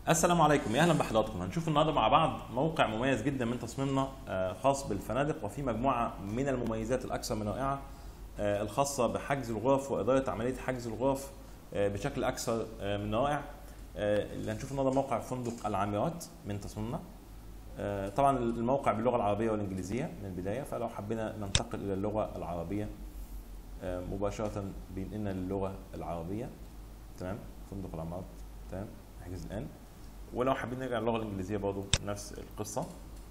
السلام عليكم يا اهلا بحضراتكم هنشوف النهارده مع بعض موقع مميز جدا من تصميمنا آه، خاص بالفنادق وفي مجموعه من المميزات الاكثر من رائعه آه، الخاصه بحجز الغرف واداره عمليه حجز الغرف آه، بشكل اكثر آه، من رائع آه، اللي هنشوف النهارده موقع فندق العامرات من تصميمنا آه، طبعا الموقع باللغه العربيه والانجليزيه من البدايه فلو حبينا ننتقل الى اللغه العربيه آه، مباشره بينقلنا للغه العربيه تمام فندق العمارات تمام احجز الان ولو حابين نرجع للغه الانجليزيه برضه نفس القصه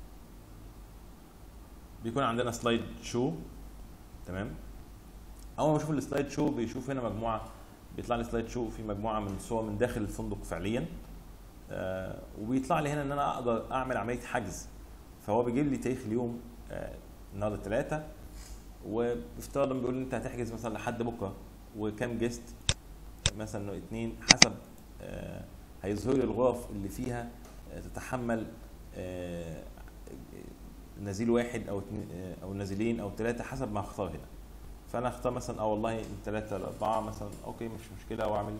بيكون عندنا سلايد شو تمام اول ما بشوف السلايد شو بيشوف هنا مجموعه بيطلع لي سلايد شو في مجموعه من الصور من داخل الفندق فعليا آه وبيطلع لي هنا ان انا اقدر اعمل عمليه حجز فهو بيجيب لي تاريخ اليوم آه النهارده الثلاثه وافتراضا بيقول لي انت هتحجز مثلا لحد بكره وكام جيست مثلا اثنين حسب آه هيظهر لي الغرف اللي فيها آه، تتحمل آه، نزيل واحد او اتنين- آه، او نزيلين او ثلاثه حسب ما اختار هنا فانا اختار مثلا اه والله من ثلاثه لاربعه مثلا اوكي مش مشكله واعمل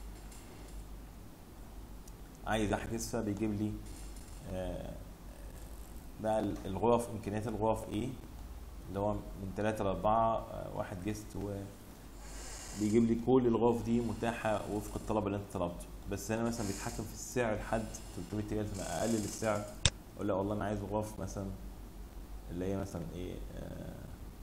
عايز احجز فبيجيب لي آه، بقى ال- الغرف امكانيات الغرف ايه اللي هو من ثلاثه لاربعه آه، واحد جيست و بيجيب لي كل الغرف دي متاحه وفق الطلب اللي انت طلبته بس هنا مثلا بيتحكم في السعر لحد 300 ريال فانا اقلل السعر اقول له والله انا عايز غرف مثلا اللي هي مثلا ايه آه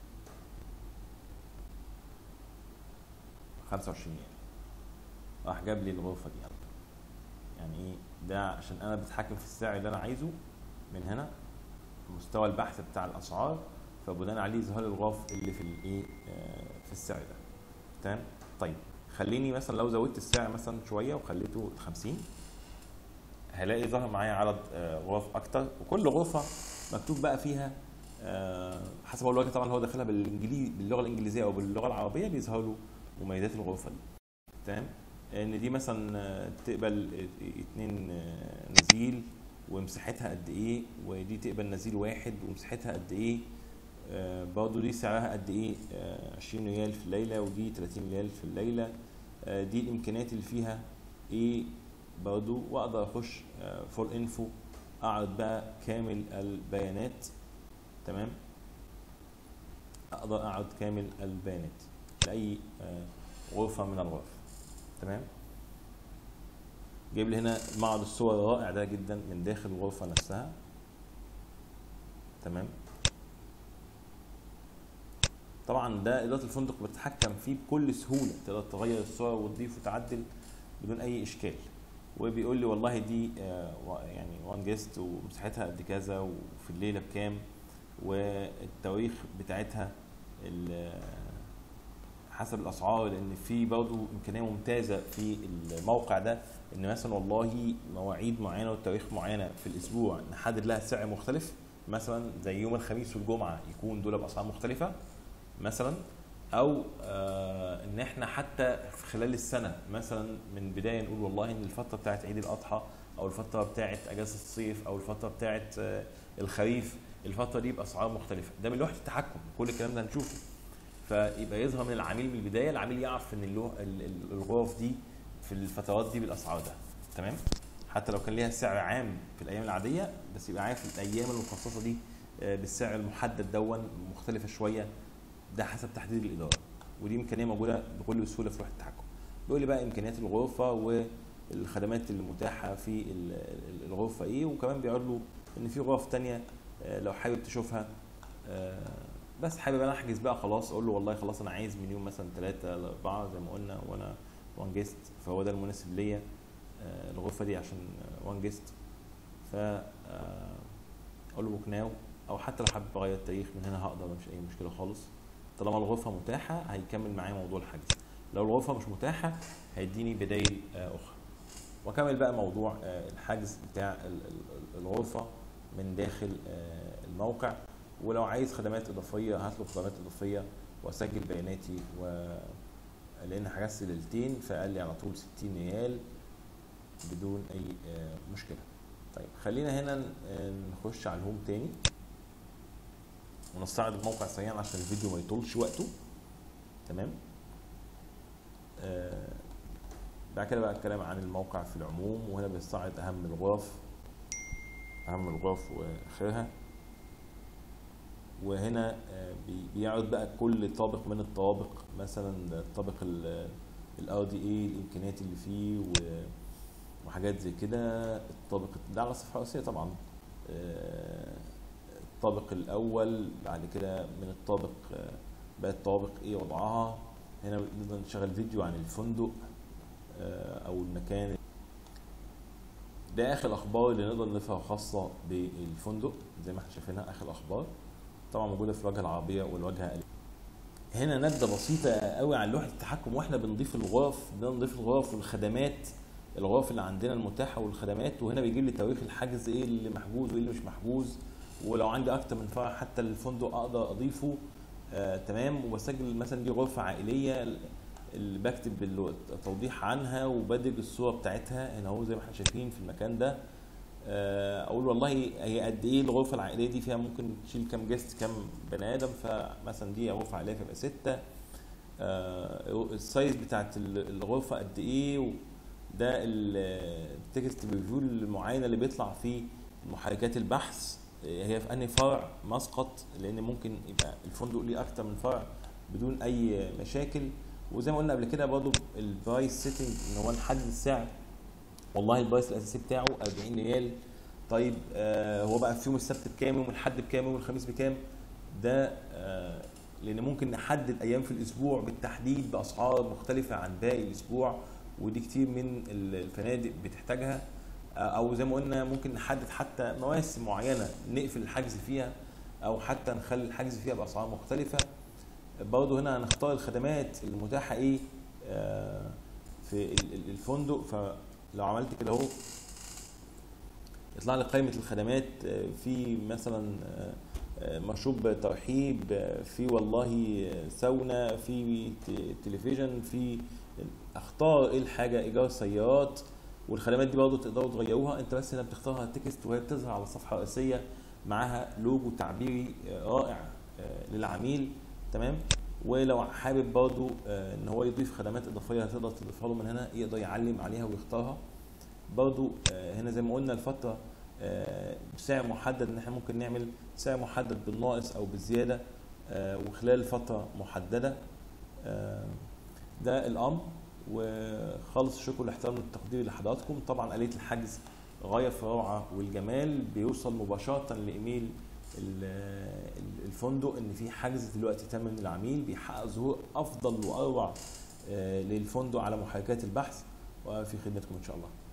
25 ريال راح جاب لي الغرفه دي على طول. يعني ايه ده عشان انا بتحكم في السعر اللي انا عايزه من هنا مستوى البحث بتاع الاسعار فبناء عليه يظهر لي الغرف اللي في الايه آه، في السعر ده تمام طيب خليني مثلا لو زودت السعر مثلا شويه وخليته 50 هلاقي ظهر معايا عدد آه، غرف اكتر وكل غرفه مكتوب بقى فيها آه، حسب هو الوجه طبعا هو داخلها بالانجليزي باللغه الانجليزيه او باللغه العربيه بيظهر له مميزات الغرفه دي تمام ان دي مثلا آه، تقبل اتنين آه، نزيل ومساحتها قد ايه ودي تقبل نزيل واحد ومساحتها قد ايه آه، برضه دي سعرها قد ايه آه، 20 ريال في الليله ودي 30 ريال في الليله آه، دي الامكانيات اللي فيها ايه برضه واقدر اخش فول انفو اعرض بقى كامل البيانات تمام اقدر اعرض كامل البيانات لاي آه، غرفه من الغرف تمام جايب لي هنا معرض الصور الرائع ده جدا من داخل الغرفه نفسها تمام طبعا ده اداره الفندق بتتحكم فيه بكل سهوله تقدر تغير الصور وتضيف وتعدل بدون اي اشكال وبيقول لي والله دي آه، و- يعني وان جيست ومساحتها قد كذا وفي الليله بكام والتواريخ بتاعتها ال- حسب الاسعار لان في برضه امكانيه ممتازه في الموقع ده ان مثلا والله مواعيد معينه وتواريخ معينه في الاسبوع نحدد لها سعر مختلف مثلا زي يوم الخميس والجمعه يكون دول باسعار مختلفه مثلا او آه ان احنا حتى في خلال السنه مثلا من بدايه نقول والله ان الفتره بتاعت عيد الاضحى او الفتره بتاعت اجازه الصيف او الفتره بتاعت آه الخريف الفتره دي باسعار مختلفه ده من لوحه التحكم كل الكلام ده هنشوفه فيبقى يظهر من العميل من البدايه العميل يعرف ان اللو- ال- ال- الغرف دي في الفترات دي بالاسعار ده تمام حتى لو كان ليها سعر عام في الايام العاديه بس يبقى عارف الايام المخصصه دي آه، بالسعر المحدد دون مختلفه شويه ده حسب تحديد الاداره ودي امكانيه موجوده بكل سهوله في لوحه التحكم بيقول لي بقى امكانيات الغرفه والخدمات المتاحه في ال- ال- الغرفه ايه وكمان بيقول له ان في غرف تانية آه، لو حابب تشوفها آه، بس حابب انا احجز بقى خلاص اقول له والله خلاص انا عايز من يوم مثلا ثلاثة لأربعة زي ما قلنا وانا وان جيست فهو ده المناسب ليا آه، الغرفة دي عشان وان جيست ف آه، اقول له بوك ناو او حتى لو حابب اغير التاريخ من هنا هقدر مفيش اي مشكلة خالص طالما الغرفة متاحة هيكمل معايا موضوع الحجز لو الغرفة مش متاحة هيديني بدايل آه، اخرى وكمل بقى موضوع آه، الحجز بتاع ال- ال- الغرفة من داخل آه، الموقع ولو عايز خدمات اضافيه هطلب خدمات اضافيه واسجل بياناتي و لان حجزت ليلتين فقال لي على طول 60 ريال بدون اي آه، مشكله طيب خلينا هنا آه، نخش على الهوم تاني ونستعرض الموقع سريعا عشان الفيديو ما يطولش وقته تمام آه، بعد كده بقى الكلام عن الموقع في العموم وهنا بيستعرض اهم الغرف اهم الغرف واخرها وهنا آه، بي- بيعرض بقى كل طابق من الطوابق مثلا الطابق الار دي اي الامكانيات اللي فيه و- وحاجات زي كده الطابق ده على الصفحه الرئيسيه طبعا آه، الطابق الاول بعد كده من الطابق آه، بقى الطوابق ايه وضعها هنا نقدر نشغل فيديو عن الفندق آه، او المكان ده اخر الاخبار اللي نقدر نضيفها خاصه بالفندق زي ما احنا شايفينها اخر الاخبار طبعا موجوده في الواجهه العربيه والواجهه الإلكترونية. هنا نبذه بسيطه قوي عن لوحه التحكم واحنا بنضيف الغرف بنضيف الغرف والخدمات الغرف اللي عندنا المتاحه والخدمات وهنا بيجيب لي تواريخ الحجز ايه اللي محجوز وايه اللي مش محجوز ولو عندي اكتر من فرع حتى الفندق اقدر اضيفه آه تمام وبسجل مثلا دي غرفه عائليه اللي بكتب التوضيح عنها وبدرج الصوره بتاعتها هنا اهو زي ما احنا شايفين في المكان ده آه، اقول والله هي قد ايه الغرفه العائليه دي فيها ممكن تشيل كام جست كام بني ادم فمثلا دي غرفه عائليه فيبقى سته آه، السايز بتاعت ال- الغرفه قد ايه و- ده التكست ريفيو المعاينه اللي بيطلع في محركات البحث آه، هي في انهي فرع مسقط لان ممكن يبقى الفندق ليه اكتر من فرع بدون اي مشاكل وزي ما قلنا قبل كده برضه البرايس سيتنج ان هو نحدد السعر والله البرايس الاساسي بتاعه 40 ريال طيب آه هو بقى في يوم السبت بكام يوم الاحد بكام يوم الخميس بكام ده آه لان ممكن نحدد ايام في الاسبوع بالتحديد باسعار مختلفه عن باقي الاسبوع ودي كتير من ال- الفنادق بتحتاجها آه او زي ما قلنا ممكن نحدد حتى مواسم معينه نقفل الحجز فيها او حتى نخلي الحجز فيها باسعار مختلفه برضه هنا هنختار الخدمات المتاحه ايه آه في ال- ال- الفندق فلو عملت كده اهو يطلع لي قائمه الخدمات آه، في مثلا آه، آه، مشروب ترحيب آه، في والله آه، ساونا في ت- تلفزيون في اختار ايه الحاجه ايجار سيارات والخدمات دي برضه تقدروا تغيروها انت بس هنا بتختارها تكست وهي بتظهر على الصفحه الرئيسيه معاها لوجو تعبيري آه، رائع آه، للعميل تمام ولو حابب برضه آه، ان هو يضيف خدمات اضافيه هتقدر تضيفها له من هنا يقدر يعلم عليها ويختارها برضو آه، هنا زي ما قلنا الفترة آه، بسعر محدد ان احنا ممكن نعمل سعر محدد بالناقص او بالزيادة آه، وخلال فترة محددة آه، ده الامر وخالص الشكر والاحترام والتقدير لحضراتكم طبعا آلية الحجز غاية في الروعة والجمال بيوصل مباشرة لايميل ال- ال- الفندق ان في حجز دلوقتي تم من العميل بيحقق ظهور افضل واروع آه، للفندق على محركات البحث وفي خدمتكم ان شاء الله